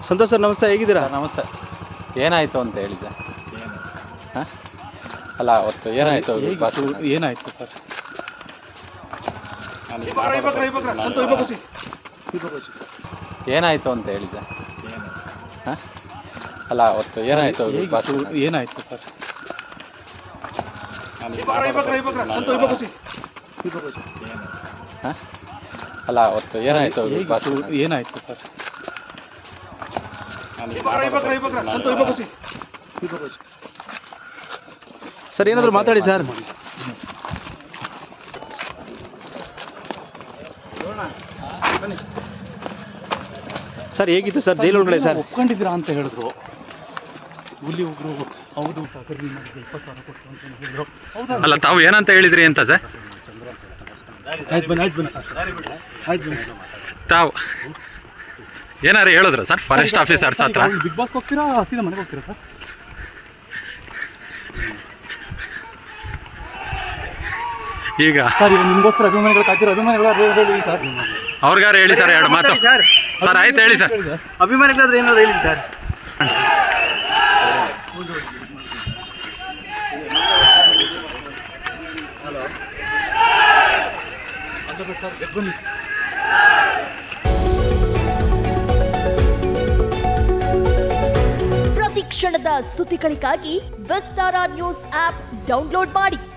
Santosh sir ನಮಸ್ತೆ ಹೇಗಿದ್ದೀರಾ sir ನಮಸ್ತೆ ಏನಾಯ್ತು ಅಂತ ಹೇಳಿ ಸರ್ ಹಾಂ ಅಲ್ಲ ಅವತ್ತು ಏನಾಯ್ತು ಬಿಗ್ ಬಾಸ್ ಏನಾಯ್ತು ಸರ್ ಏನಾಯ್ತು ಅಂತ ಹೇಳಿ ಸರ್ ಹಾಂ ಅಲ್ಲ ಅವತ್ತು ಏನಾಯ್ತು ಬಿಗ್ ಬಾಸ್ ಏನಾಯ್ತು ಸರ್ ಹಾಂ ಅಲ್ಲ ಅವತ್ತು ಏನಾಯ್ತು ಬಿಗ್ ಬಾಸ್ ಏನಾಯ್ತು ಸರ್ ಸರ್ ಏನಾದರೂ ಮಾತಾಡಿ ಸರ್ ಸರ್ ಹೇಗಿತ್ತು ಸರ್ ಜೈಲು ಒಳಗಡೆ ಸರ್ ಒಪ್ಕೊಂಡಿದ್ದೀರಾ ಅಂತ ಹೇಳಿದ್ರು ಹುಲಿ ಒಬ್ರು ಹೌದು ಸರ್ ನಿಮಗೆ ಇಪ್ಪತ್ತು ಸಾವಿರ ಕೊಟ್ಟು ಅಂತ ಹೇಳಿದ್ರು ಹೌದಾ ಅಲ್ಲ ತಾವು ಏನಂತ ಹೇಳಿದ್ರಿ ಅಂತ ಸರ್ ಆಯ್ತು ಬನ್ನಿ ಆಯ್ತು ಬನ್ನಿ ಸರ್ ಆಯ್ತು ಬನ್ನಿ ತಾವು ಏನಾರು ಹೇಳಿದ್ರು ಸರ್ ಫಾರೆಸ್ಟ್ ಆಫೀಸರ್ಸ್ ಹತ್ರ ಬಿಗ್ ಬಾಸ್ಗೆ ಹೋಗ್ತೀರಾ ಸೀದಾ ಮನೆಗೆ ಹೋಗ್ತೀರಾ ಸರ್ ಈಗ ಸರ್ ಈಗ ನಿಮಗೋಸ್ಕರ ಅಭಿಮಾನಿಗಳು ಕಾಯ್ತಿರೋ ಅಭಿಮಾನಿಗಳು ಹೇಳಿ ಸರ್ ಅವ್ರಿಗಾರು ಹೇಳಿ ಸರ್ ಎರಡು ಮಾತು ಸರ್ ಸರ್ ಆಯ್ತು ಹೇಳಿ ಸರ್ ಅಭಿಮಾನಿಗಳಾದ್ರೆ ಏನಾದ್ರು ಹೇಳಿ ಸರ್ ಬನ್ನಿ ಪ್ರತಿ ಕ್ಷಣದ ಸುದ್ದಿಗಳಿಗಾಗಿ ವಿಸ್ತಾರ ನ್ಯೂಸ್ ಆಪ್ ಡೌನ್ಲೋಡ್ ಮಾಡಿ